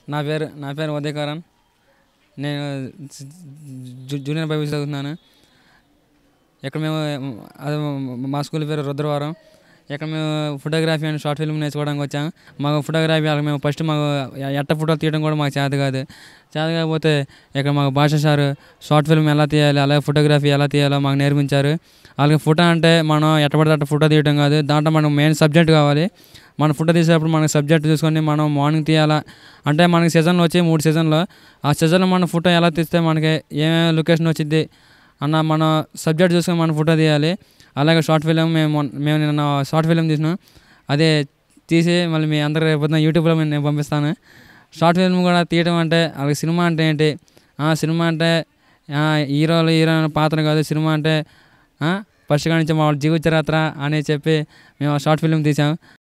నా పేరు నా పేరు ఉదయకరణ్ నేను జూ జూనియర్ బైబిల్ చదువుతున్నాను ఇక్కడ మేము అది మా స్కూల్ పేరు రుద్రవరం ఇక్కడ మేము ఫోటోగ్రఫీ అండ్ షార్ట్ ఫిల్మ్ నేర్చుకోవడానికి వచ్చాము మాకు ఫోటోగ్రఫీ అలాగే మేము ఫస్ట్ మాకు ఎట్ట ఫోటోలు తీయడం కూడా మాకు చేత కాదు చేత కాకపోతే ఇక్కడ మాకు భాష సార్ షార్ట్ ఫిల్మ్ ఎలా తీయాలి అలాగే ఫోటోగ్రఫీ ఎలా తీయాలో మాకు నేర్పించారు అలాగే ఫోటో అంటే మనం ఎట్ట పడితే అట్ట ఫోటో తీయడం కాదు దాంట్లో మనకు మెయిన్ సబ్జెక్ట్ కావాలి మనం ఫోటో తీసేటప్పుడు మనకి సబ్జెక్ట్ చూసుకొని మనం మార్నింగ్ తీయాలా అంటే మనకి సీజన్లో వచ్చి మూడు సీజన్లో ఆ సీజన్లో మన ఫోటో ఎలా తీస్తే మనకి ఏమేమి లొకేషన్ వచ్చింది అన్న మన సబ్జెక్ట్ చూసుకొని మనం ఫోటో తీయాలి అలాగే షార్ట్ ఫిలిం మేము మొన్న- మేము నిన్న షార్ట్ ఫిలిం తీసినాం అదే తీసి మళ్ళీ మీ అందరికి రేపు పొద్దున్న యూట్యూబ్లో నేను పంపిస్తాను షార్ట్ ఫిల్మ్ కూడా తీయడం అంటే అలాగే సినిమా అంటే ఏంటి ఆ, సినిమా అంటే ఆ, హీరోలు హీరోయిన్ పాత్ర కాదు సినిమా అంటే ఫస్ట్ కాడి నుంచి మా వాళ్ళ జీవిత చరిత్ర అని చెప్పి మేము షార్ట్ ఫిల్మ్ తీసాం